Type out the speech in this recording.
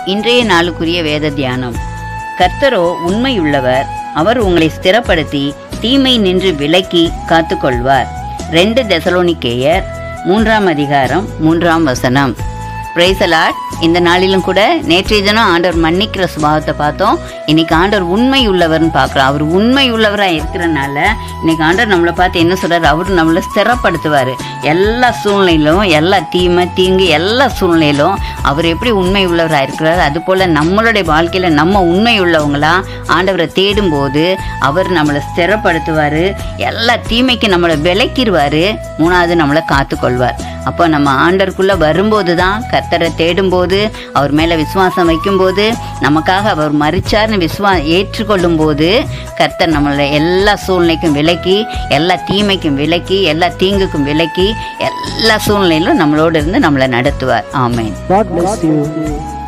இன்றைய நாளுக்குரிய வேத தியானம் கர்த்தரோ உண்மையுள்ளவர் அவர் உங்களை ஸ்திரப்படுத்தி தீமை நின்று விலக்கி காத்துக்கொள்வார் ரெண்டு தெசலோனிக்கேயர் மூன்றாம் அதிகாரம் மூன்றாம் வசனம் பிரைசலாட் இந்த நாளிலும் கூட நேற்றைய தினம் ஆண்டவர் மன்னிக்கிற சுபாவத்தை பார்த்தோம் இன்னைக்கு ஆண்டவர் உண்மை உள்ளவர்னு பார்க்குறோம் அவர் உண்மை உள்ளவராக இருக்கிறனால இன்னைக்கு ஆண்டவர் நம்மளை பார்த்து என்ன சொல்றாரு அவர் நம்மளை ஸ்திரப்படுத்துவார் எல்லா சூழ்நிலையிலும் எல்லா தீமை தீங்கு எல்லா சூழ்நிலையிலும் அவர் எப்படி உண்மை உள்ளவராக இருக்கிறார் அதுபோல் நம்மளுடைய வாழ்க்கையில் நம்ம உண்மை உள்ளவங்களா ஆண்டவரை தேடும்போது அவர் நம்மளை ஸ்திரப்படுத்துவார் எல்லா தீமைக்கு நம்மளை விலக்கிடுவார் மூணாவது நம்மளை காத்துக்கொள்வார் அப்போ நம்ம ஆண்டருக்குள்ளே வரும்போது தான் கர்த்தரை தேடும்போது அவர் மேலே விசுவாசம் வைக்கும்போது நமக்காக அவர் மறிச்சார்னு விசுவா ஏற்றுக்கொள்ளும் போது கர்த்தர் நம்மளை எல்லா சூழ்நிலைக்கும் விலக்கி எல்லா தீமைக்கும் விலக்கி எல்லா தீங்குக்கும் விலக்கி எல்லா சூழ்நிலையிலும் நம்மளோடு இருந்து நம்மளை நடத்துவார் ஆமேன் God bless you.